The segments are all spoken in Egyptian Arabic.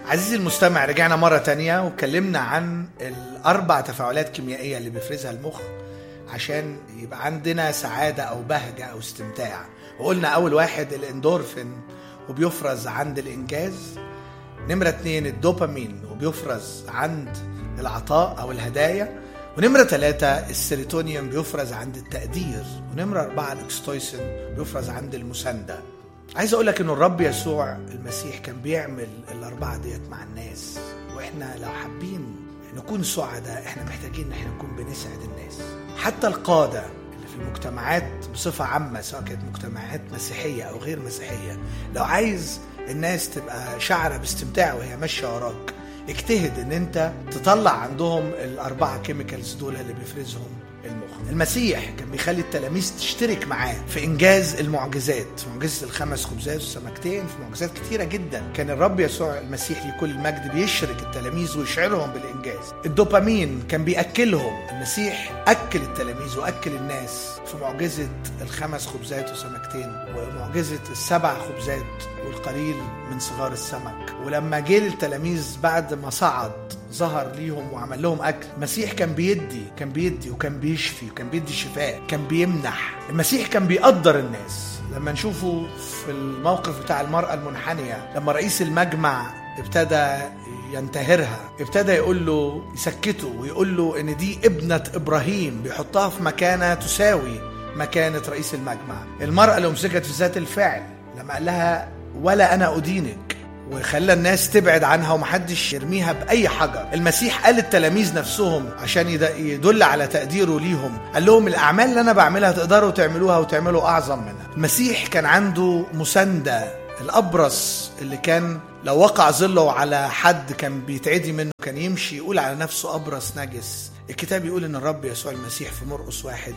عزيزي المستمع رجعنا مرة تانية واتكلمنا عن الأربع تفاعلات كيميائية اللي بيفرزها المخ عشان يبقى عندنا سعادة أو بهجة أو استمتاع وقلنا أول واحد الاندورفين وبيفرز عند الإنجاز نمرة اتنين الدوبامين وبيفرز عند العطاء أو الهدايا ونمرة ثلاثة السيروتونيوم بيفرز عند التقدير ونمرة أربعة الأكستويسين بيفرز عند المساندة عايز أقول لك إنه الرب يسوع المسيح كان بيعمل الأربعة ديت مع الناس وإحنا لو حابين نكون سعداء إحنا محتاجين إن إحنا نكون بنسعد الناس حتى القادة اللي في المجتمعات بصفة عامة سواء كانت مجتمعات مسيحية أو غير مسيحية لو عايز الناس تبقى شعرة باستمتاع وهي ماشية وراك اجتهد ان انت تطلع عندهم الاربعه كيميكالز دول اللي بيفرزهم المخ المسيح كان بيخلي التلاميذ تشترك معاه في انجاز المعجزات في معجزه الخمس خبزات والسمكتين في معجزات كتيره جدا كان الرب يسوع المسيح لكل المجد بيشرك التلاميذ ويشعرهم بالانجاز الدوبامين كان بياكلهم المسيح اكل التلاميذ واكل الناس في معجزه الخمس خبزات وسمكتين ومعجزه السبع خبزات والقليل من صغار السمك ولما جه للتلاميذ بعد ما صعد ظهر ليهم وعمل لهم اكل المسيح كان بيدي كان بيدي وكان بيشفي وكان بيدي شفاء كان بيمنح المسيح كان بيقدر الناس لما نشوفه في الموقف بتاع المرأة المنحنية لما رئيس المجمع ابتدى ينتهرها ابتدى يقول له يسكته ويقول له ان دي ابنة ابراهيم بيحطها في مكانة تساوي مكانة رئيس المجمع المرأة اللي امسكت في ذات الفعل لما قال لها ولا انا ادينك وخلى الناس تبعد عنها ومحدش يرميها بأي حجر المسيح قال للتلاميذ نفسهم عشان يدل على تقديره ليهم قال لهم الأعمال اللي أنا بعملها تقدروا تعملوها وتعملوا أعظم منها المسيح كان عنده مساندة الأبرص اللي كان لو وقع ظله على حد كان بيتعدي منه كان يمشي يقول على نفسه أبرص نجس الكتاب يقول إن الرب يسوع المسيح في مرقس واحد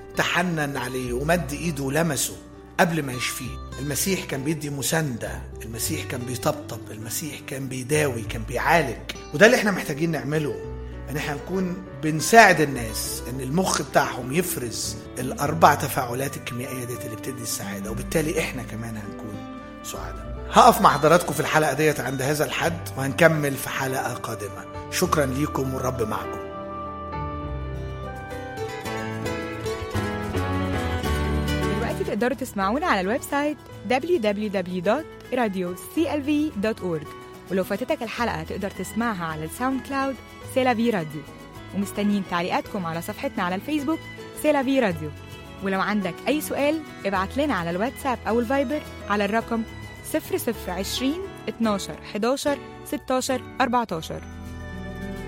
تحنن عليه ومد إيده ولمسه قبل ما يشفيه المسيح كان بيدي مساندة المسيح كان بيطبطب المسيح كان بيداوي كان بيعالج وده اللي احنا محتاجين نعمله ان احنا نكون بنساعد الناس ان المخ بتاعهم يفرز الاربع تفاعلات الكيميائيه ديت اللي بتدي السعاده وبالتالي احنا كمان هنكون سعداء هقف مع حضراتكم في الحلقه ديت عند هذا الحد وهنكمل في حلقه قادمه شكرا ليكم والرب معكم دلوقتي تقدروا تسمعونا على الويب سايت www.radioclv.org ولو فاتتك الحلقة تقدر تسمعها على الساوند كلاود سيلافي راديو ومستنيين تعليقاتكم على صفحتنا على الفيسبوك سيلافي راديو ولو عندك أي سؤال ابعت لنا على الواتساب أو الفايبر على الرقم 0020 12 11 16 14